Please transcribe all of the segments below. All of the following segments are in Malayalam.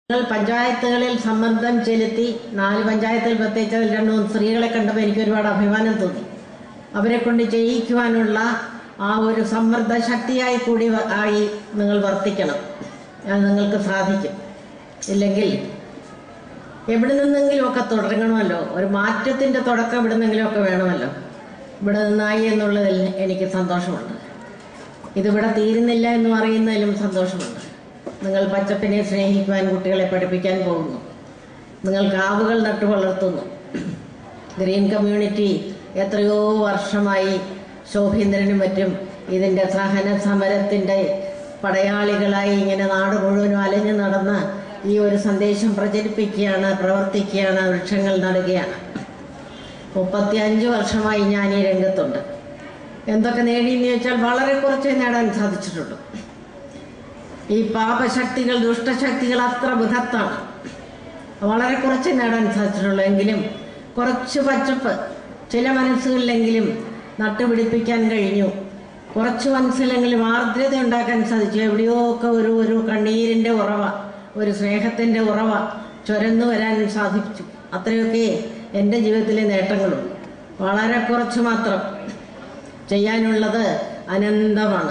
ഞങ്ങൾ പഞ്ചായത്തുകളിൽ സമ്മർദ്ദം ചെലുത്തി നാല് പഞ്ചായത്തിൽ പ്രത്യേകിച്ച് അതിൽ രണ്ട് മൂന്ന് സ്ത്രീകളെ കണ്ടപ്പോൾ എനിക്ക് ഒരുപാട് അഭിമാനം തോന്നി അവരെ കൊണ്ട് ചെയ്യിക്കുവാനുള്ള ആ ഒരു സമ്മർദ്ദ ശക്തിയായി കൂടി വ- ആയി നിങ്ങൾ വർത്തിക്കണം അത് നിങ്ങൾക്ക് സാധിക്കും ഇല്ലെങ്കിൽ എവിടെ നിന്നെങ്കിലുമൊക്കെ തുടങ്ങണമല്ലോ ഒരു മാറ്റത്തിൻ്റെ തുടക്കം എവിടെ നിന്നെങ്കിലുമൊക്കെ വേണമല്ലോ ഇവിടെ നിന്നായി എന്നുള്ളതിൽ എനിക്ക് സന്തോഷമുണ്ട് ഇതിവിടെ തീരുന്നില്ല എന്ന് അറിയുന്നതിലും സന്തോഷമുണ്ട് നിങ്ങൾ പച്ചപ്പിനെ സ്നേഹിക്കുവാൻ കുട്ടികളെ പഠിപ്പിക്കാൻ പോകുന്നു നിങ്ങൾ കാവുകൾ നട്ടു വളർത്തുന്നു ഗ്രീൻ കമ്മ്യൂണിറ്റി എത്രയോ വർഷമായി ശോഭീന്ദ്രനും മറ്റും ഇതിൻ്റെ സഹന സമരത്തിൻ്റെ പടയാളികളായി ഇങ്ങനെ നാട് മുഴുവനും അലഞ്ഞു നടന്ന് ഈ ഒരു സന്ദേശം പ്രചരിപ്പിക്കുകയാണ് പ്രവർത്തിക്കുകയാണ് വൃക്ഷങ്ങൾ നടുകയാണ് മുപ്പത്തിയഞ്ച് വർഷമായി ഞാൻ ഈ രംഗത്തുണ്ട് എന്തൊക്കെ നേടിയെന്ന് ചോദിച്ചാൽ വളരെ കുറച്ചേ നേടാൻ സാധിച്ചിട്ടുള്ളൂ ഈ പാപശക്തികൾ ദുഷ്ടശക്തികൾ അത്ര ബൃഹത്താണ് വളരെ കുറച്ച് നേടാൻ സാധിച്ചിട്ടുള്ളൂ എങ്കിലും കുറച്ച് പച്ചപ്പ് ചില മനസ്സുകളിലെങ്കിലും നട്ടുപിടിപ്പിക്കാൻ കഴിഞ്ഞു കുറച്ച് മനസ്സിലെങ്കിലും ആർദ്രത ഉണ്ടാക്കാൻ സാധിച്ചു എവിടെയോ ഒക്കെ ഒരു ഒരു കണ്ണീരിൻ്റെ ഉറവ ഒരു സ്നേഹത്തിൻ്റെ ഉറവ ചുരന്നു വരാൻ സാധിച്ചു അത്രയൊക്കെ എൻ്റെ ജീവിതത്തിലെ നേട്ടങ്ങളും വളരെ കുറച്ച് മാത്രം ചെയ്യാനുള്ളത് അനന്തമാണ്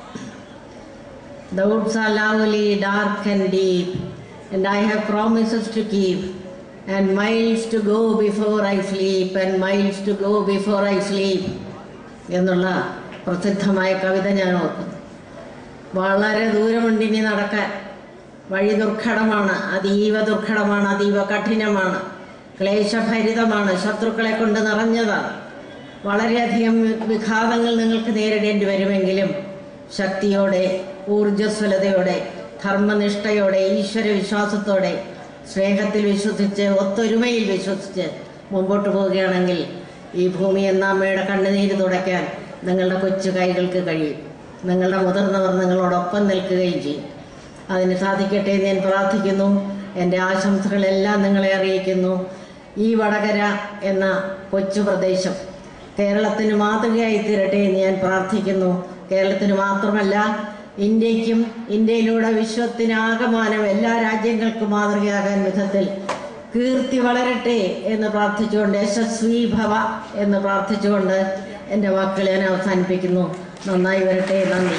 The woods are lovely, dark and deep, and I have promises to keep, and miles to go before I sleep, and miles to go before I sleep. എന്നുള്ള പ്രസിദ്ധമായ കവിത ഞാൻ ഓർക്കുന്നു വളരെ ദൂരമുണ്ട് ഇനി നടക്കാൻ വഴി ദുർഘടമാണ് അതീവ ദുർഘടമാണ് അതീവ കഠിനമാണ് ക്ലേശഭരിതമാണ് ശത്രുക്കളെ കൊണ്ട് നിറഞ്ഞതാണ് വളരെയധികം വിഘാതങ്ങൾ നിങ്ങൾക്ക് നേരിടേണ്ടി വരുമെങ്കിലും ശക്തിയോടെ ഊർജ്ജസ്വലതയോടെ ധർമ്മനിഷ്ഠയോടെ ഈശ്വര വിശ്വാസത്തോടെ സ്നേഹത്തിൽ വിശ്വസിച്ച് ഒത്തൊരുമയിൽ വിശ്വസിച്ച് മുമ്പോട്ട് പോവുകയാണെങ്കിൽ ഈ ഭൂമി എന്ന അമ്മയുടെ കണ്ണുനീര് തുടയ്ക്കാൻ നിങ്ങളുടെ കൊച്ചു കൈകൾക്ക് കഴിയും നിങ്ങളുടെ മുതിർന്നവർ നിങ്ങളോടൊപ്പം നിൽക്കുകയും ചെയ്യും അതിന് സാധിക്കട്ടെ എന്ന് ഞാൻ പ്രാർത്ഥിക്കുന്നു എൻ്റെ ആശംസകളെല്ലാം നിങ്ങളെ അറിയിക്കുന്നു ഈ വടകര എന്ന കൊച്ചു പ്രദേശം കേരളത്തിന് മാതൃകയായി തീരട്ടെ എന്ന് ഞാൻ പ്രാർത്ഥിക്കുന്നു കേരളത്തിന് മാത്രമല്ല ഇന്ത്യക്കും ഇന്ത്യയിലൂടെ വിശ്വത്തിനാകമാനം എല്ലാ രാജ്യങ്ങൾക്കും മാതൃകയാകാൻ വിധത്തിൽ കീർത്തി വളരട്ടെ എന്ന് പ്രാർത്ഥിച്ചുകൊണ്ട് യശസ്വീ ഭവ എന്ന് പ്രാർത്ഥിച്ചുകൊണ്ട് എൻ്റെ വാക്കുകൾ ഞാൻ അവസാനിപ്പിക്കുന്നു നന്നായി വരട്ടെ നന്ദി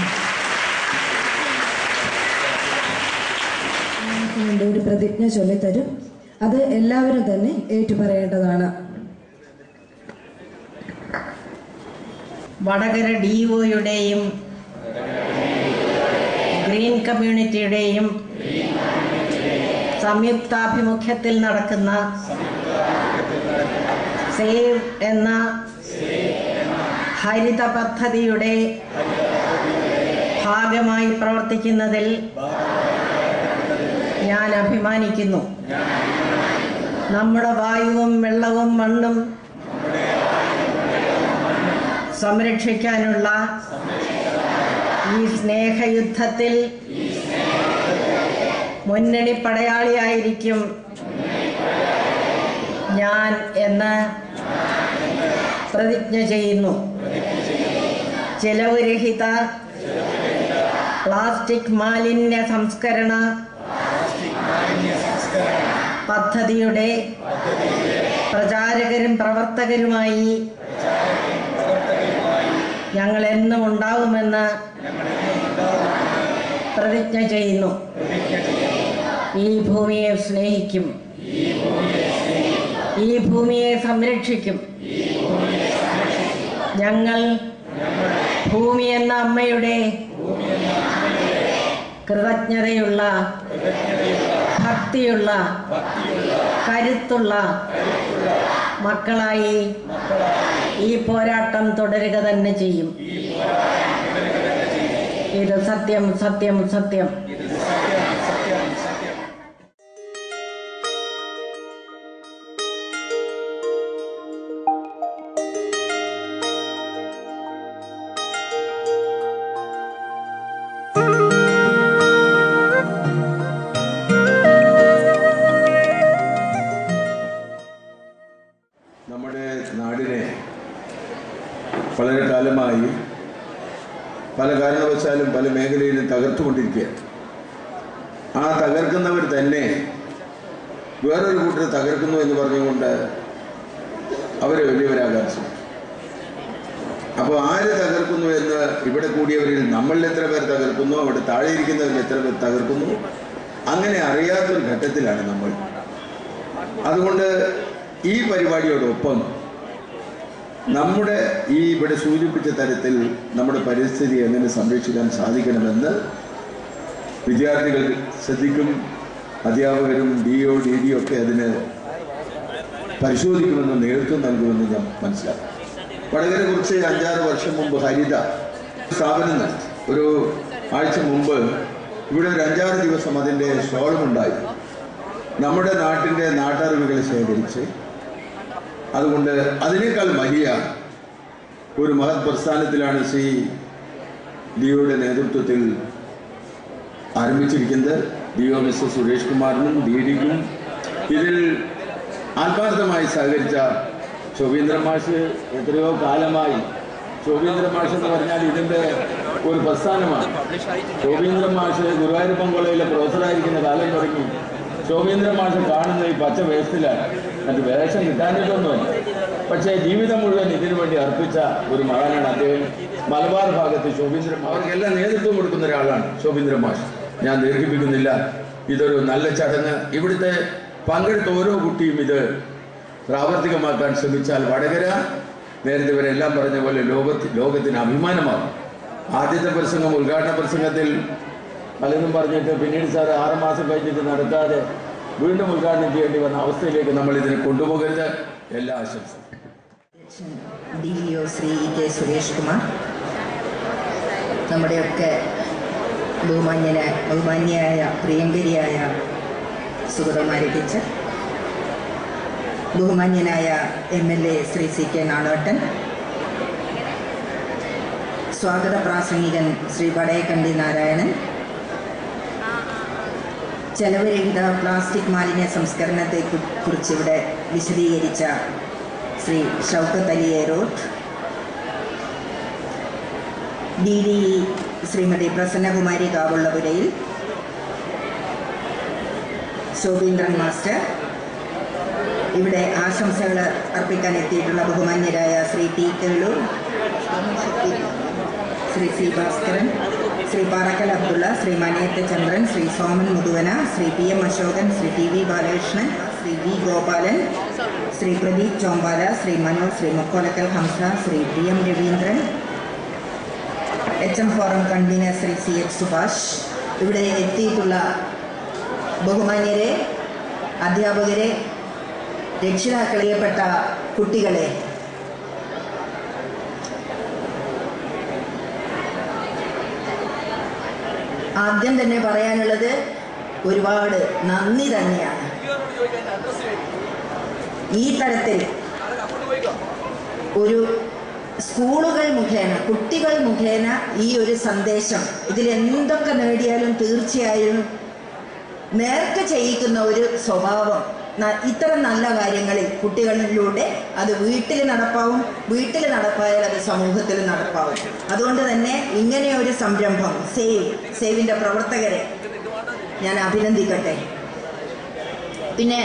വേണ്ടി ഒരു പ്രതിജ്ഞ ചൊല്ലിത്തരും അത് എല്ലാവരും തന്നെ ഏറ്റുപറയേണ്ടതാണ് വടകര ഡി ഒയുടെയും ഗ്രീൻ കമ്മ്യൂണിറ്റിയുടെയും സംയുക്താഭിമുഖ്യത്തിൽ നടക്കുന്ന സേവ് എന്ന ഹരിത പദ്ധതിയുടെ ഭാഗമായി പ്രവർത്തിക്കുന്നതിൽ ഞാൻ അഭിമാനിക്കുന്നു നമ്മുടെ വായുവും വെള്ളവും മണ്ണും സംരക്ഷിക്കാനുള്ള ഈ സ്നേഹയുദ്ധത്തിൽ മുന്നണി പടയാളിയായിരിക്കും ഞാൻ എന്ന് പ്രതിജ്ഞ ചെയ്യുന്നു ചെലവുരഹിത പ്ലാസ്റ്റിക് മാലിന്യ സംസ്കരണ പദ്ധതിയുടെ പ്രചാരകരും പ്രവർത്തകരുമായി ഞങ്ങൾ എന്നും ഉണ്ടാവുമെന്ന് പ്രതിജ്ഞ ചെയ്യുന്നു ഈ ഭൂമിയെ സ്നേഹിക്കും ഈ ഭൂമിയെ സംരക്ഷിക്കും ഞങ്ങൾ ഭൂമി എന്ന അമ്മയുടെ കൃതജ്ഞതയുള്ള ഭക്തിയുള്ള കരുത്തുള്ള മക്കളായി ഈ പോരാട്ടം തുടരുക തന്നെ ചെയ്യും ഇത് സത്യം സത്യം സത്യം നമ്മുടെ നാടിനെ വളരെ കാലമായി പല കാരണവശാലും പല മേഖലയിലും തകർത്തുകൊണ്ടിരിക്കുകയാണ് ആ തകർ തകർക്കുന്നവർ തന്നെ വേറൊരു കൂട്ടർ തകർക്കുന്നു എന്ന് പറഞ്ഞുകൊണ്ട് അവരെ വലിയവരാകാൻ ശ്രമിക്കും അപ്പോൾ ആര് തകർക്കുന്നു എന്ന് ഇവിടെ കൂടിയവരിൽ നമ്മളിൽ എത്ര പേർ തകർക്കുന്നു അവിടെ താഴെ ഇരിക്കുന്നവരിൽ എത്ര പേർ തകർക്കുന്നു അങ്ങനെ അറിയാത്തൊരു ഘട്ടത്തിലാണ് നമ്മൾ അതുകൊണ്ട് ഈ പരിപാടിയോടൊപ്പം നമ്മുടെ ഈ ഇവിടെ സൂചിപ്പിച്ച തരത്തിൽ നമ്മുടെ പരിസ്ഥിതി എങ്ങനെ സംരക്ഷിക്കാൻ സാധിക്കണമെന്ന് വിദ്യാർത്ഥികൾ ശ്രദ്ധിക്കും അധ്യാപകരും ഡി ഒ ഡി ഡി ഒക്കെ അതിന് പരിശോധിക്കുമെന്ന് നേതൃത്വം നൽകുമെന്ന് ഞാൻ മനസ്സിലാക്കും വടകരെ കുറിച്ച് അഞ്ചാറ് വർഷം മുമ്പ് ഹരിത സ്ഥാപനം നടത്തി ഒരു ആഴ്ച മുമ്പ് ഇവിടെ ഒരു അഞ്ചാറ് ദിവസം അതിൻ്റെ ഷോളുമുണ്ടായി നമ്മുടെ നാട്ടിൻ്റെ നാട്ടറിവുകൾ ശേഖരിച്ച് അതുകൊണ്ട് അതിനേക്കാൾ വലിയ ഒരു മഹത് പ്രസ്ഥാനത്തിലാണ് ശ്രീ ഡിഒയുടെ നേതൃത്വത്തിൽ ആരംഭിച്ചിരിക്കുന്നത് ഡി ഒ മിസ്റ്റർ സുരേഷ് കുമാറിനും ഡി ഡിക്കും ഇതിൽ ആത്മാർത്ഥമായി സഹകരിച്ച ശോഭീന്ദ്രൻ മാഷ് എത്രയോ കാലമായി ശോഭീന്ദ്രൻ മാഷ് എന്ന് പറഞ്ഞാൽ ഇതിൻ്റെ ഒരു പ്രസ്ഥാനമാണ് ശോഭീന്ദ്രൻ മാഷ് ഗുരുവായൂരപ്പൻ കോളേജിലെ പ്രൊഫസറായിരിക്കുന്ന കാലം തുടങ്ങി ശോഭീന്ദ്രൻ മാഷ് കാണുന്നത് ഈ പച്ച വേഷത്തിലാണ് മറ്റ് വേഷം കിട്ടാനിട്ടൊന്നുമല്ല പക്ഷേ ജീവിതം മുഴുവൻ ഇതിനു വേണ്ടി അർപ്പിച്ച ഒരു മകനാണ് അദ്ദേഹം മലബാർ ഭാഗത്ത് ശോഭീന്ദ്രൻ അവർക്കെല്ലാം നേതൃത്വം കൊടുക്കുന്ന ഒരാളാണ് ശോഭീന്ദ്രൻ മാഷ് ഞാൻ ദീർഘിപ്പിക്കുന്നില്ല ഇതൊരു നല്ല ചടങ്ങ് ഇവിടുത്തെ പങ്കെടുത്ത ഓരോ കുട്ടിയും ഇത് പ്രാവർത്തികമാക്കാൻ ശ്രമിച്ചാൽ വടകര നേരത്തെ ഇവരെല്ലാം പറഞ്ഞ പോലെ ലോകത്തി ലോകത്തിന് അഭിമാനമാകും ആദ്യത്തെ പ്രസംഗം ഉദ്ഘാടന പ്രസംഗത്തിൽ പലതും പറഞ്ഞിട്ട് പിന്നീട് സാർ ആറ് മാസം കഴിഞ്ഞിട്ട് നടത്താതെ വീണ്ടും ഉദ്ഘാടനം ചെയ്യേണ്ടി വന്ന അവസ്ഥയിലേക്ക് നമ്മൾ ഇതിനെ കൊണ്ടുപോകരുത് എല്ലാ ആശംസയും D O Shri K Suresh Kumar നമ്മുടെയൊക്കെ ബഹുമാന്യന ബഹുമാന്യയായ പ്രിയങ്കരിയായ സുഗതകുമാരി ടീച്ചർ ബഹുമാന്യനായ M L A Shri C K Nadottan സ്വാഗത പ്രാസംഗികൻ ശ്രീ വടയക്കണ്ടി നാരായണൻ ചെലവുരഹിത പ്ലാസ്റ്റിക് മാലിന്യ സംസ്കരണത്തെ കു- കുറിച്ച് ഇവിടെ വിശദീകരിച്ച Shri Shoukath Ali Erott D D Shrimati Prasannakumari Kavullapurayil Shobhindran master ഇവിടെ ആശംസകൾ അർപ്പിക്കാൻ എത്തിയിട്ടുള്ള ബഹുമാന്യരായ Shri T Keloor Shri C Bhaskaran Shri Parakkal Abdulla Shri Manayath Chandran Shri Soman Muthuvana Shri P M Ashokan Shri T V Balakrishnan Shri V Gopalan Shri Pradeep Chombala Shri Manoj Shri Mukkolakkal Hamsa Shri P M Raveendran H M forum convener Shri C H Subhash ഇവിടെ എത്തിയിട്ടുള്ള ബഹുമാന്യരെ അധ്യാപകരെ രക്ഷിതാക്കളിയപ്പെട്ട കുട്ടികളെ ആദ്യം തന്നെ പറയാനുള്ളത് ഒരുപാട് നന്ദി തന്നെയാണ് ഈ തരത്തിൽ ഒരു സ്കൂളുകൾ മുഖേന കുട്ടികൾ മുഖേന ഈ ഒരു സന്ദേശം ഇതിൽ എന്തൊക്കെ നേടിയാലും തീർച്ചയായും നേർക്ക് ചെയ്യിക്കുന്ന ഒരു സ്വഭാവം ന- ഇത്തരം നല്ല കാര്യങ്ങളിൽ കുട്ടികളിലൂടെ അത് വീട്ടിൽ നടപ്പാവും വീട്ടിൽ നടപ്പായാൽ അത് സമൂഹത്തിൽ നടപ്പാവും അതുകൊണ്ട് തന്നെ ഇങ്ങനെ ഒരു സംരംഭം സേവ് സേവിൻ്റെ പ്രവർത്തകരെ ഞാൻ അഭിനന്ദിക്കട്ടെ പിന്നെ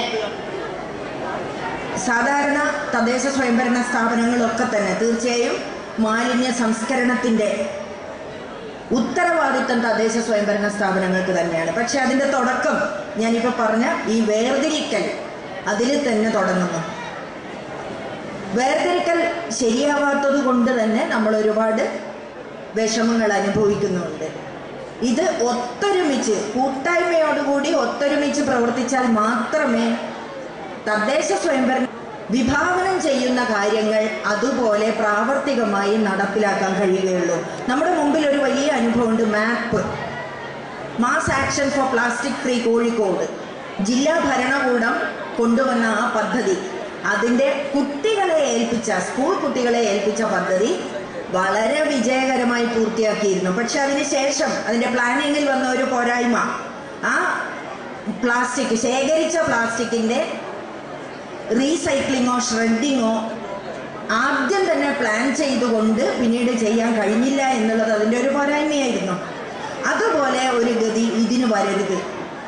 സാധാരണ തദ്ദേശ സ്വയംഭരണ സ്ഥാപനങ്ങളൊക്കെ തന്നെ തീർച്ചയായും മാലിന്യ സംസ്കരണത്തിൻ്റെ ഉത്തരവാദിത്തം തദ്ദേശ സ്വയംഭരണ സ്ഥാപനങ്ങൾക്ക് തന്നെയാണ് പക്ഷെ അതിൻ്റെ തുടക്കം ഞാനിപ്പോൾ പറഞ്ഞ ഈ വേർതിരിക്കൽ അതിൽ തന്നെ തുടങ്ങുന്നു വേർതിരിക്കൽ ശരിയാവാത്തത് കൊണ്ട് തന്നെ നമ്മൾ ഒരുപാട് വിഷമങ്ങൾ അനുഭവിക്കുന്നുണ്ട് ഇത് ഒത്തൊരുമിച്ച് കൂട്ടായ്മയോടുകൂടി ഒത്തൊരുമിച്ച് പ്രവർത്തിച്ചാൽ മാത്രമേ തദ്ദേശ സ്വയംഭരണ വിഭാവനം ചെയ്യുന്ന കാര്യങ്ങൾ അതുപോലെ പ്രാവർത്തികമായി നടപ്പിലാക്കാൻ കഴിയുകയുള്ളൂ നമ്മുടെ മുമ്പിൽ ഒരു വലിയ അനുഭവമുണ്ട് map mass action for plastic free Kozhikode ജില്ലാ ഭരണകൂടം കൊണ്ടുവന്ന ആ പദ്ധതി അതിൻ്റെ കുട്ടികളെ ഏൽപ്പിച്ച സ്കൂൾ കുട്ടികളെ ഏൽപ്പിച്ച പദ്ധതി വളരെ വിജയകരമായി പൂർത്തിയാക്കിയിരുന്നു പക്ഷെ അതിനുശേഷം അതിൻ്റെ പ്ലാനിങ്ങിൽ വന്ന ഒരു പോരായ്മ ആ പ്ലാസ്റ്റിക് ശേഖരിച്ച പ്ലാസ്റ്റിക്കിൻ്റെ റീസൈക്ലിങ്ങോ ഷ്രെഡിങ്ങോ ആദ്യം തന്നെ പ്ലാൻ ചെയ്തുകൊണ്ട് പിന്നീട് ചെയ്യാൻ കഴിഞ്ഞില്ല എന്നുള്ളത് അതിൻ്റെ ഒരു പോരായ്മയായിരുന്നു അതുപോലെ ഒരു ഗതി ഇതിന് വരരുത്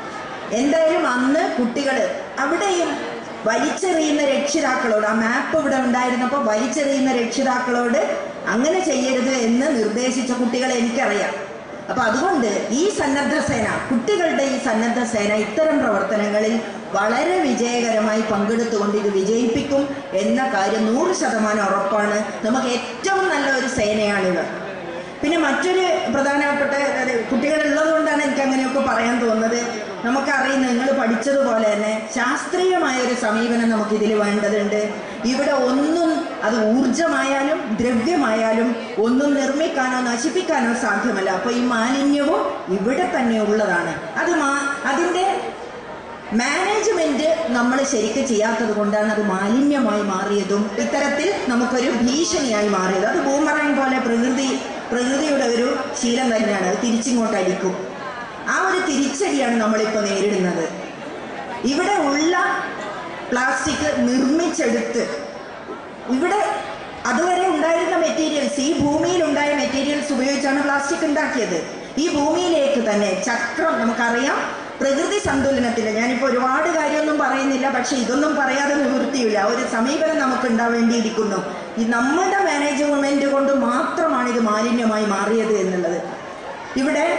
എന്തായാലും അന്ന് കുട്ടികൾ അവിടെയും വലിച്ചെറിയുന്ന രക്ഷിതാക്കളോട് ആ മാപ്പ് ഇവിടെ ഉണ്ടായിരുന്നപ്പോൾ വലിച്ചെറിയുന്ന രക്ഷിതാക്കളോട് അങ്ങനെ ചെയ്യരുത് എന്ന് നിർദ്ദേശിച്ച കുട്ടികളെ എനിക്കറിയാം അപ്പൊ അതുകൊണ്ട് ഈ സന്നദ്ധ സേന കുട്ടികളുടെ ഈ സന്നദ്ധ സേന ഇത്തരം പ്രവർത്തനങ്ങളിൽ വളരെ വിജയകരമായി പങ്കെടുത്തുകൊണ്ട് ഇത് വിജയിപ്പിക്കും എന്ന കാര്യം നൂറ് ശതമാനം ഉറപ്പാണ് നമുക്ക് ഏറ്റവും നല്ല ഒരു സേനയാണിത് പിന്നെ മറ്റൊരു പ്രധാനപ്പെട്ട അത് കുട്ടികളുള്ളത് കൊണ്ടാണ് എനിക്ക് അങ്ങനെയൊക്കെ പറയാൻ തോന്നുന്നത് നമുക്കറിയുന്ന നിങ്ങൾ പഠിച്ചതുപോലെ തന്നെ ശാസ്ത്രീയമായ ഒരു സമീപനം നമുക്ക് ഇതിൽ വേണ്ടതുണ്ട് ഇവിടെ ഒന്നും അത് ഊർജമായാലും ദ്രവ്യമായാലും ഒന്നും നിർമ്മിക്കാനോ നശിപ്പിക്കാനോ സാധ്യമല്ല അപ്പോൾ ഈ മാലിന്യവും ഇവിടെ തന്നെ ഉള്ളതാണ് അത് മാ അതിൻ്റെ മാനേജ്മെന്റ് നമ്മൾ ശരിക്കും ചെയ്യാത്തത് കൊണ്ടാണ് അത് മാലിന്യമായി മാറിയതും ഇത്തരത്തിൽ നമുക്കൊരു ഭീഷണിയായി മാറിയത് അത് ബൂമറാങ് പോലെ പ്രകൃതി പ്രകൃതിയുടെ ഒരു ശീലം തന്നെയാണ് അത് തിരിച്ചിങ്ങോട്ട് അടിക്കും ആ ഒരു തിരിച്ചടിയാണ് നമ്മളിപ്പോൾ നേരിടുന്നത് ഇവിടെ ഉള്ള പ്ലാസ്റ്റിക് നിർമ്മിച്ചെടുത്ത് ഇവിടെ അതുവരെ ഉണ്ടായിരുന്ന മെറ്റീരിയൽസ് ഈ ഭൂമിയിൽ ഉണ്ടായ മെറ്റീരിയൽസ് ഉപയോഗിച്ചാണ് പ്ലാസ്റ്റിക് ഉണ്ടാക്കിയത് ഈ ഭൂമിയിലേക്ക് തന്നെ ചക്രം നമുക്കറിയാം പ്രകൃതി സന്തുലനത്തിന് ഞാനിപ്പോൾ ഒരുപാട് കാര്യമൊന്നും പറയുന്നില്ല പക്ഷെ ഇതൊന്നും പറയാതെ നിവൃത്തിയില്ല ഒരു സമീപനം നമുക്ക് ഉണ്ടാവേണ്ടിയിരിക്കുന്നു ഈ നമ്മുടെ മാനേജ്മെന്റ് കൊണ്ട് മാത്രമാണ് ഇത് മാലിന്യമായി മാറിയത് എന്നുള്ളത് ഇവിടെ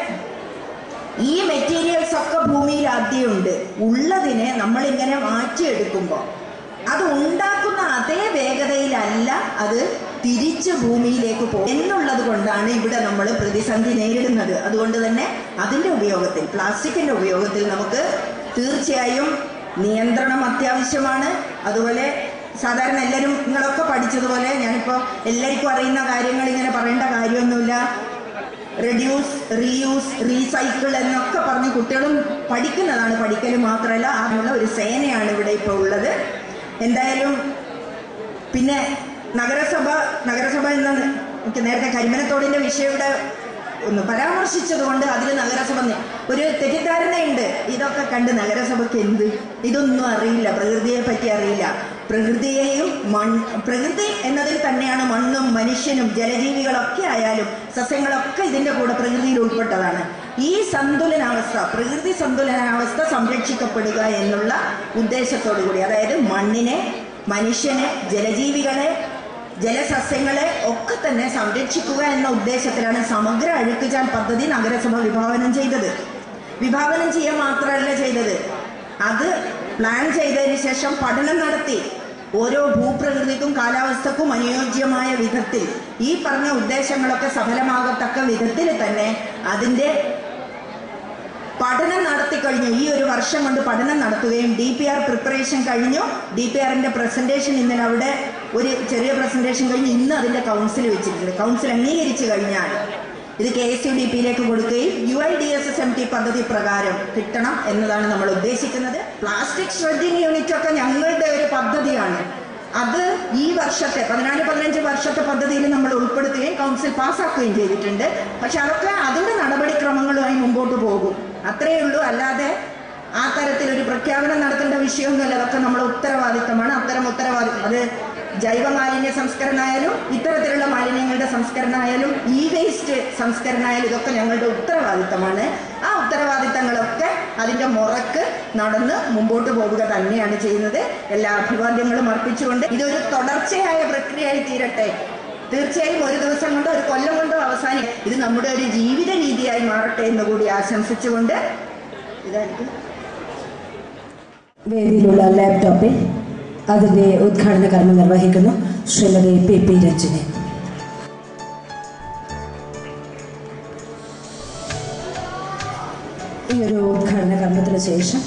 ഈ മെറ്റീരിയൽസ് ഒക്കെ ഭൂമിയിൽ ആദ്യമുണ്ട് ഉള്ളതിനെ നമ്മളിങ്ങനെ മാറ്റിയെടുക്കുമ്പോൾ അത് ഉണ്ടാക്കുന്ന അതേ വേഗതയിലല്ല അത് തിരിച്ച് ഭൂമിയിലേക്ക് പോകും എന്നുള്ളത് കൊണ്ടാണ് ഇവിടെ നമ്മൾ പ്രതിസന്ധി നേരിടുന്നത് അതുകൊണ്ട് തന്നെ അതിൻ്റെ ഉപയോഗത്തിൽ പ്ലാസ്റ്റിക്കിൻ്റെ ഉപയോഗത്തിൽ നമുക്ക് തീർച്ചയായും നിയന്ത്രണം അത്യാവശ്യമാണ് അതുപോലെ സാധാരണ എല്ലാവരും നിങ്ങളൊക്കെ പഠിച്ചതുപോലെ ഞാനിപ്പോൾ എല്ലാവർക്കും അറിയുന്ന കാര്യങ്ങൾ ഇങ്ങനെ പറയേണ്ട കാര്യമൊന്നുമില്ല റെഡ്യൂസ് റീയൂസ് റീസൈക്കിൾ എന്നൊക്കെ പറഞ്ഞ് കുട്ടികളും പഠിക്കുന്നതാണ് പഠിക്കൽ മാത്രമല്ല അതിനുള്ള ഒരു സേനയാണ് ഇവിടെ ഇപ്പോൾ ഉള്ളത് എന്തായാലും പിന്നെ നഗരസഭ നഗരസഭ എന്ന എനിക്ക് നേരത്തെ കരിമനത്തോടിൻ്റെ വിഷയം ഇവിടെ ഒന്ന് പരാമർശിച്ചത് കൊണ്ട് അതിൽ നഗരസഭ നി- ഒരു തെറ്റിദ്ധാരണയുണ്ട് ഇതൊക്കെ കണ്ട് നഗരസഭയ്ക്ക് എന്ത് ഇതൊന്നും അറിയില്ല പ്രകൃതിയെ പറ്റി അറിയില്ല പ്രകൃതിയെയും മൺ പ്രകൃതി എന്നതിൽ തന്നെയാണ് മണ്ണും മനുഷ്യനും ജലജീവികളൊക്കെ ആയാലും സസ്യങ്ങളൊക്കെ ഇതിൻ്റെ കൂടെ പ്രകൃതിയിൽ ഉൾപ്പെട്ടതാണ് ഈ സന്തുലനാവസ്ഥ പ്രകൃതി സന്തുലനാവസ്ഥ സംരക്ഷിക്കപ്പെടുക എന്നുള്ള ഉദ്ദേശത്തോടു കൂടി അതായത് മണ്ണിനെ മനുഷ്യനെ ജലജീവികളെ ജലസസ്യങ്ങളെ ഒക്കെ തന്നെ സംരക്ഷിക്കുക എന്ന ഉദ്ദേശത്തിലാണ് സമഗ്ര അഴുക്കുചാൽ പദ്ധതി നഗരസഭ വിഭാവനം ചെയ്തത് വിഭാവനം ചെയ്യുക മാത്രമല്ല ചെയ്തത് അത് പ്ലാൻ ചെയ്തതിന് ശേഷം പഠനം നടത്തി ഓരോ ഭൂപ്രകൃതിക്കും കാലാവസ്ഥക്കും അനുയോജ്യമായ വിധത്തിൽ ഈ പറഞ്ഞ ഉദ്ദേശങ്ങളൊക്കെ സഫലമാകത്തക്ക വിധത്തിൽ തന്നെ അതിൻ്റെ പഠനം നടത്തി കഴിഞ്ഞു ഈ ഒരു വർഷം കൊണ്ട് പഠനം നടത്തുകയും ഡി പി ആർ പ്രിപ്പറേഷൻ കഴിഞ്ഞു ഡി പി ആറിന്റെ പ്രസന്റേഷൻ ഇന്നലെ അവിടെ ഒരു ചെറിയ പ്രസന്റേഷൻ കഴിഞ്ഞ് ഇന്ന് അതിന്റെ കൗൺസിൽ വെച്ചിട്ടുണ്ട് കൗൺസിൽ അംഗീകരിച്ചു കഴിഞ്ഞാൽ ഇത് കെ എസ് യു ഡി പിയിലേക്ക് കൊടുക്കുകയും U I D S S M T പദ്ധതി പ്രകാരം കിട്ടണം എന്നതാണ് നമ്മൾ ഉദ്ദേശിക്കുന്നത് പ്ലാസ്റ്റിക് ഷ്രെഡിംഗ് യൂണിറ്റ് ഒക്കെ ഞങ്ങളുടെ ഒരു പദ്ധതിയാണ് അത് ഈ വർഷത്തെ പതിനാല് പതിനഞ്ച് വർഷത്തെ പദ്ധതിയിൽ നമ്മൾ ഉൾപ്പെടുത്തുകയും കൗൺസിൽ പാസ്സാക്കുകയും ചെയ്തിട്ടുണ്ട് പക്ഷെ അതൊക്കെ അതിൻ്റെ നടപടിക്രമങ്ങളുമായി മുമ്പോട്ട് പോകും അത്രയേ ഉള്ളൂ അല്ലാതെ ആ തരത്തിൽ ഒരു പ്രഖ്യാപനം നടത്തേണ്ട വിഷയമൊന്നുമല്ല അതൊക്കെ നമ്മുടെ ഉത്തരവാദിത്തമാണ് അത്തരം ഉത്തരവാദിത്തം അത് ജൈവ മാലിന്യ സംസ്കരണമായാലും ഇത്തരത്തിലുള്ള മാലിന്യങ്ങളുടെ സംസ്കരണമായാലും ഇ വേസ്റ്റ് സംസ്കരണമായാലും ഇതൊക്കെ ഞങ്ങളുടെ ഉത്തരവാദിത്തമാണ് ആ ഉത്തരവാദിത്തങ്ങളൊക്കെ അതിൻ്റെ മുറക്ക് നടന്ന് മുമ്പോട്ട് പോവുക തന്നെയാണ് ചെയ്യുന്നത് എല്ലാ അഭിവാദ്യങ്ങളും അർപ്പിച്ചുകൊണ്ട് ഇതൊരു തുടർച്ചയായ പ്രക്രിയയായി തീരട്ടെ തീർച്ചയായും ഒരു ദിവസം കൊണ്ടോ ഒരു കൊല്ലം കൊണ്ടോ അവസാനിക്കും ഇത് നമ്മുടെ ഒരു ജീവിത രീതിയായി മാറട്ടെ എന്ന് കൂടി ആശംസിച്ചുകൊണ്ട് ഇതായിരിക്കും വേദിയിലുള്ള ലാപ്ടോപ്പിൽ അതിൻ്റെ ഉദ്ഘാടന കർമ്മം നിർവഹിക്കുന്നു ശ്രീമതി പി പി രഞ്ജനി ഈ ഒരു ഉദ്ഘാടന കർമ്മത്തിന് ശേഷം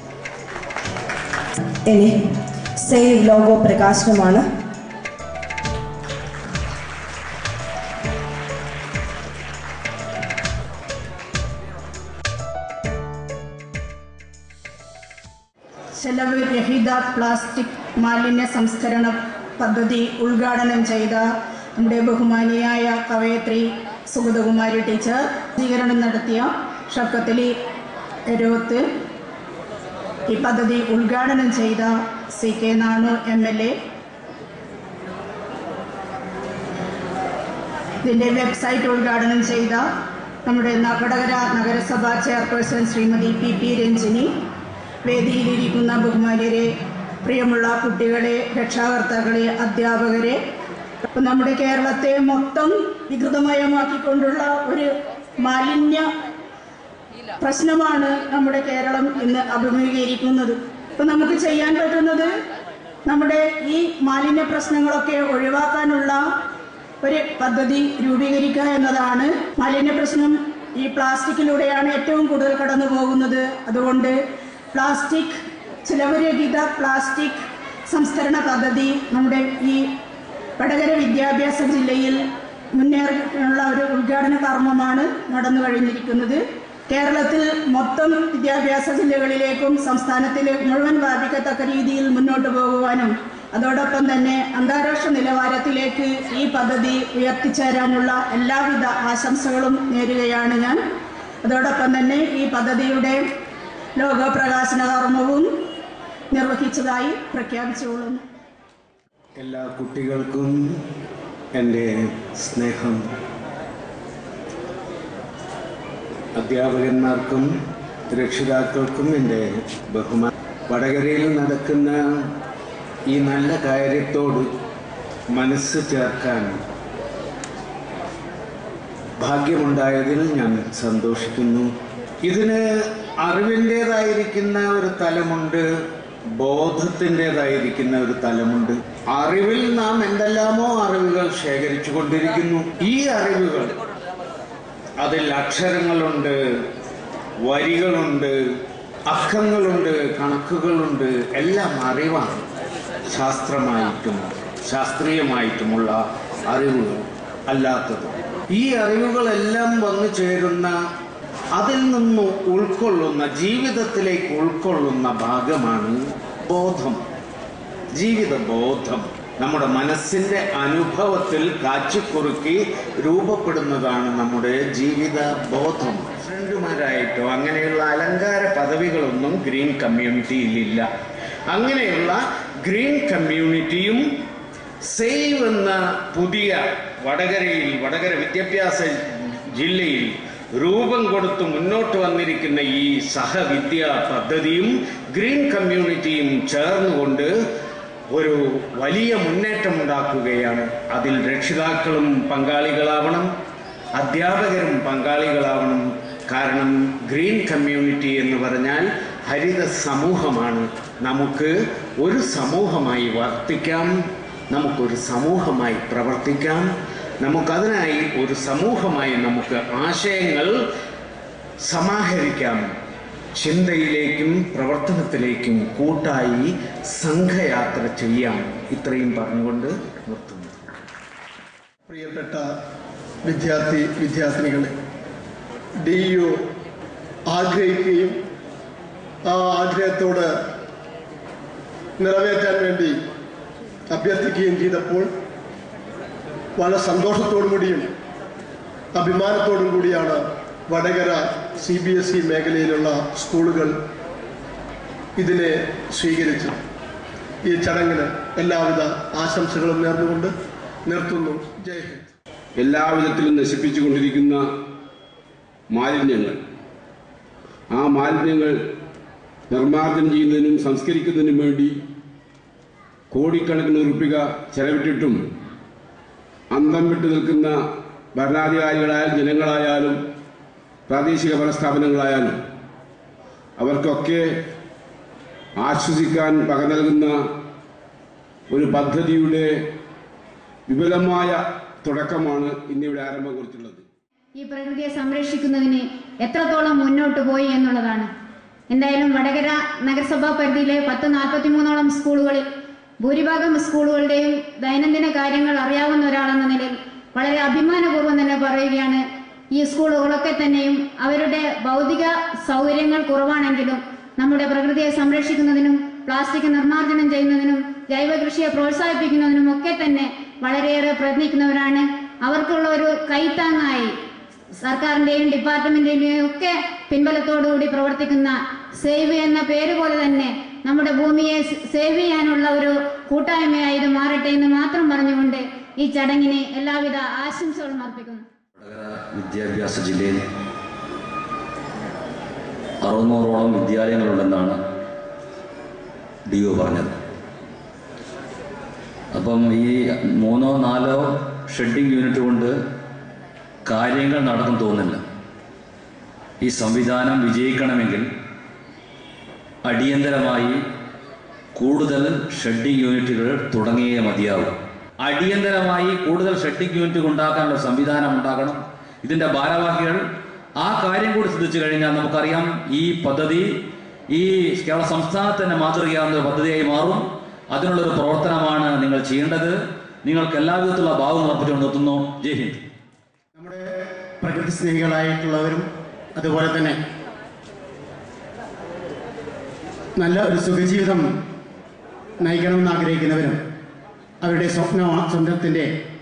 ഇനി സേവ് ലോഗോ പ്രകാശനമാണ് ചെലവ് രഹിത പ്ലാസ്റ്റിക് മാലിന്യ സംസ്കരണ പദ്ധതി ഉദ്ഘാടനം ചെയ്ത നമ്മുടെ ബഹുമാനിയായ കവയത്രി സുഗതകുമാരി ടീച്ചർ സ്വീകരണം നടത്തിയ ഷക്കത്തലി എരോത്ത് ഈ പദ്ധതി ഉദ്ഘാടനം ചെയ്ത C K Nanu M L A ഇതിൻ്റെ വെബ്സൈറ്റ് ഉദ്ഘാടനം ചെയ്ത നമ്മുടെ ന- വടകര നഗരസഭ chairperson Shrimati P P Ranjini വേദിയിലിരിക്കുന്ന ബഹുമാന്യരെ പ്രിയമുള്ള കുട്ടികളെ രക്ഷാകർത്താക്കളെ അധ്യാപകരെ ഇപ്പം നമ്മുടെ കേരളത്തെ മൊത്തം വികൃതമയമാക്കിക്കൊണ്ടുള്ള ഒരു മാലിന്യ പ്രശ്നമാണ് നമ്മുടെ കേരളം ഇന്ന് അഭിമുഖീകരിക്കുന്നത് ഇപ്പം നമുക്ക് ചെയ്യാൻ പറ്റുന്നത് നമ്മുടെ ഈ മാലിന്യ പ്രശ്നങ്ങളൊക്കെ ഒഴിവാക്കാനുള്ള ഒരു പദ്ധതി രൂപീകരിക്കുക എന്നതാണ് മാലിന്യ പ്രശ്നം ഈ പ്ലാസ്റ്റിക്കിലൂടെയാണ് ഏറ്റവും കൂടുതൽ കടന്നു പോകുന്നത് അതുകൊണ്ട് പ്ലാസ്റ്റിക് ചിലവരഹിത പ്ലാസ്റ്റിക് സംസ്കരണ പദ്ധതി നമ്മുടെ ഈ വടകര വിദ്യാഭ്യാസ ജില്ലയിൽ മുന്നേറിയുള്ള ഒരു ഉദ്ഘാടന കർമ്മമാണ് നടന്നു കഴിഞ്ഞിരിക്കുന്നത് കേരളത്തിൽ മൊത്തം വിദ്യാഭ്യാസ ജില്ലകളിലേക്കും സംസ്ഥാനത്തിലെ മുഴുവൻ വ്യാപിക്കത്തക്ക രീതിയിൽ മുന്നോട്ട് പോകുവാനും അതോടൊപ്പം തന്നെ അന്താരാഷ്ട്ര നിലവാരത്തിലേക്ക് ഈ പദ്ധതി ഉയർത്തിച്ചേരാനുള്ള എല്ലാവിധ ആശംസകളും നേരുകയാണ് ഞാൻ അതോടൊപ്പം തന്നെ ഈ പദ്ധതിയുടെ ലോകപ്രകാശന കർമ്മവും നിർവഹിച്ചതായി പ്രഖ്യാപിച്ചുകൊള്ളുന്നു എല്ലാ കുട്ടികൾക്കും എൻ്റെ സ്നേഹം അധ്യാപകന്മാർക്കും രക്ഷിതാക്കൾക്കും എൻ്റെ ബഹുമാനം വടകരയിൽ നടക്കുന്ന ഈ നല്ല കാര്യത്തോട് മനസ്സ് ചേർക്കാൻ ഭാഗ്യമുണ്ടായതിൽ ഞാൻ സന്തോഷിക്കുന്നു ഇതിന് അറിവിൻ്റേതായിരിക്കുന്ന ഒരു തലമുണ്ട് ബോധത്തിൻ്റെതായിരിക്കുന്ന ഒരു തലമുണ്ട് അറിവിൽ നാം എന്തെല്ലാമോ അറിവുകൾ ശേഖരിച്ചു കൊണ്ടിരിക്കുന്നു ഈ അറിവുകൾ അതിൽ അക്ഷരങ്ങളുണ്ട് വരികളുണ്ട് അക്കങ്ങളുണ്ട് കണക്കുകളുണ്ട് എല്ലാം അറിവാണ് ശാസ്ത്രമായിട്ടും ശാസ്ത്രീയമായിട്ടുമുള്ള അറിവുകൾ അല്ലാത്തത് ഈ അറിവുകളെല്ലാം വന്നു ചേരുന്ന അതിൽ നിന്ന് ഉൾക്കൊള്ളുന്ന ജീവിതത്തിലേക്ക് ഉൾക്കൊള്ളുന്ന ഭാഗമാണ് ബോധം ജീവിത ബോധം നമ്മുടെ മനസ്സിന്റെ അനുഭവത്തിൽ കാച്ചിക്കുറുക്കി രൂപപ്പെടുന്നതാണ് നമ്മുടെ ജീവിത ബോധം ഫ്രണ്ടുമാരായിട്ടോ അങ്ങനെയുള്ള അലങ്കാര പദവികളൊന്നും ഗ്രീൻ കമ്മ്യൂണിറ്റിയിലില്ല അങ്ങനെയുള്ള ഗ്രീൻ കമ്മ്യൂണിറ്റിയും സേവ് എന്ന പുതിയ വടകരയിൽ വടകര വിദ്യാഭ്യാസ ജില്ലയിൽ രൂപം കൊടുത്ത് മുന്നോട്ട് വന്നിരിക്കുന്ന ഈ സഹവിദ്യാ പദ്ധതിയും ഗ്രീൻ കമ്മ്യൂണിറ്റിയും ചേർന്നുകൊണ്ട് ഒരു വലിയ മുന്നേറ്റം ഉണ്ടാക്കുകയാണ് അതിൽ രക്ഷിതാക്കളും പങ്കാളികളാവണം അധ്യാപകരും പങ്കാളികളാവണം കാരണം ഗ്രീൻ കമ്മ്യൂണിറ്റി എന്ന് പറഞ്ഞാൽ ഹരിത സമൂഹമാണ് നമുക്ക് ഒരു സമൂഹമായി വർത്തിക്കാം നമുക്കൊരു സമൂഹമായി പ്രവർത്തിക്കാം നമുക്കതിനായി ഒരു സമൂഹമായി നമുക്ക് ആശയങ്ങൾ സമാഹരിക്കാം ചിന്തയിലേക്കും പ്രവർത്തനത്തിലേക്കും കൂട്ടായി സംഘയാത്ര ചെയ്യാം ഇത്രയും പറഞ്ഞുകൊണ്ട് നിർത്തുന്നു പ്രിയപ്പെട്ട വിദ്യാർത്ഥി വിദ്യാർത്ഥിനികളെ ഡി യു ആഗ്രഹിക്കുകയും ആ ആഗ്രഹത്തോട് നിറവേറ്റാൻ വേണ്ടി അഭ്യർത്ഥിക്കുകയും ചെയ്തപ്പോൾ വളരെ സന്തോഷത്തോടു കൂടിയും അഭിമാനത്തോടും കൂടിയാണ് Vadakara C B S E മേഖലയിലുള്ള സ്കൂളുകൾ ഇതിനെ സ്വീകരിച്ചത് ഈ ചടങ്ങിന് എല്ലാവിധ ആശംസകളും നേർന്നുകൊണ്ട് നിർത്തുന്നു ജയ് ഹിന്ദ് എല്ലാവിധത്തിലും നശിപ്പിച്ചുകൊണ്ടിരിക്കുന്ന മാലിന്യങ്ങൾ ആ മാലിന്യങ്ങൾ നിർമ്മാർജ്ജനം ചെയ്യുന്നതിനും സംസ്കരിക്കുന്നതിനും വേണ്ടി കോടിക്കണക്കിന് ഉറുപ്പിക ചെലവിട്ടിട്ടും അന്തം വിട്ടു നിൽക്കുന്ന ഭരണാധികാരികളായാലും ജനങ്ങളായാലും പ്രാദേശിക ഭരണസ്ഥാപനങ്ങളായാലും അവർക്കൊക്കെ ആശ്വസിക്കാൻ വക നൽകുന്ന ഒരു പദ്ധതിയുടെ വിപുലമായ തുടക്കമാണ് ഇന്നിവിടെ ആരംഭം കുറിച്ചുള്ളത് ഈ പ്രകൃതിയെ സംരക്ഷിക്കുന്നതിന് എത്രത്തോളം മുന്നോട്ട് പോയി എന്നുള്ളതാണ് എന്തായാലും വടകര നഗരസഭാ പരിധിയിലെ പത്ത് നാൽപ്പത്തി മൂന്നോളം സ്കൂളുകളിൽ ഭൂരിഭാഗം സ്കൂളുകളുടെയും ദൈനംദിന കാര്യങ്ങൾ അറിയാവുന്ന ഒരാളെന്ന നിലയിൽ വളരെ അഭിമാനപൂർവ്വം തന്നെ പറയുകയാണ് ഈ സ്കൂളുകളൊക്കെ തന്നെയും അവരുടെ ഭൗതിക സൗകര്യങ്ങൾ കുറവാണെങ്കിലും നമ്മുടെ പ്രകൃതിയെ സംരക്ഷിക്കുന്നതിനും പ്ലാസ്റ്റിക് നിർമ്മാർജ്ജനം ചെയ്യുന്നതിനും ജൈവ കൃഷിയെ പ്രോത്സാഹിപ്പിക്കുന്നതിനും ഒക്കെ തന്നെ വളരെയേറെ പ്രയത്നിക്കുന്നവരാണ് അവർക്കുള്ള ഒരു കൈത്താങ്ങായി സർക്കാരിന്റെയും ഡിപ്പാർട്ട്മെന്റിന്റെയും ഒക്കെ പിൻബലത്തോടുകൂടി പ്രവർത്തിക്കുന്ന സേവ് എന്ന പേര് പോലെ തന്നെ നമ്മുടെ ഭൂമിയെ സേവ് ചെയ്യാനുള്ള ഒരു കൂട്ടായ്മയായി ഇത് മാറട്ടെ എന്ന് മാത്രം പറഞ്ഞുകൊണ്ട് ഈ ചടങ്ങിന് എല്ലാവിധ ആശംസകളും അർപ്പിക്കുന്നു വിദ്യാഭ്യാസ ജില്ലയിൽ അറുന്നൂറോളം വിദ്യാലയങ്ങളുണ്ടെന്നാണ് ഡി ഒ പറഞ്ഞത് അപ്പം ഈ മൂന്നോ നാലോ ഷെഡിങ് യൂണിറ്റ് കൊണ്ട് കാര്യങ്ങൾ നടക്കും തോന്നുന്നില്ല ഈ സംവിധാനം വിജയിക്കണമെങ്കിൽ അടിയന്തരമായി കൂടുതൽ ഷെഡിങ് യൂണിറ്റുകൾ തുടങ്ങിയേ മതിയാവും അടിയന്തരമായി കൂടുതൽ ഷെഡിങ് യൂണിറ്റ് ഉണ്ടാക്കാനുള്ള സംവിധാനം ഉണ്ടാക്കണം ഇതിൻ്റെ ഭാരവാഹികൾ ആ കാര്യം കൂടി ശ്രദ്ധിച്ചു കഴിഞ്ഞാൽ നമുക്കറിയാം ഈ പദ്ധതി ഈ കേരള സംസ്ഥാനത്തിന് മാതൃകയാവുന്ന ഒരു പദ്ധതിയായി മാറും അതിനുള്ളൊരു പ്രവർത്തനമാണ് നിങ്ങൾ ചെയ്യേണ്ടത് നിങ്ങൾക്ക് എല്ലാവിധത്തിലുള്ള ഭാവം ഉറപ്പിച്ചുകൊണ്ട് നിർത്തുന്നു ജയ് ഹിന്ദ് പ്രകൃതി സ്നേഹികളായിട്ടുള്ളവരും അതുപോലെ തന്നെ നല്ല ഒരു സുഖജീവിതം നയിക്കണമെന്ന് ആഗ്രഹിക്കുന്നവരും അവരുടെ സ്വപ്ന സ്വപ്നത്തിൻ്റെ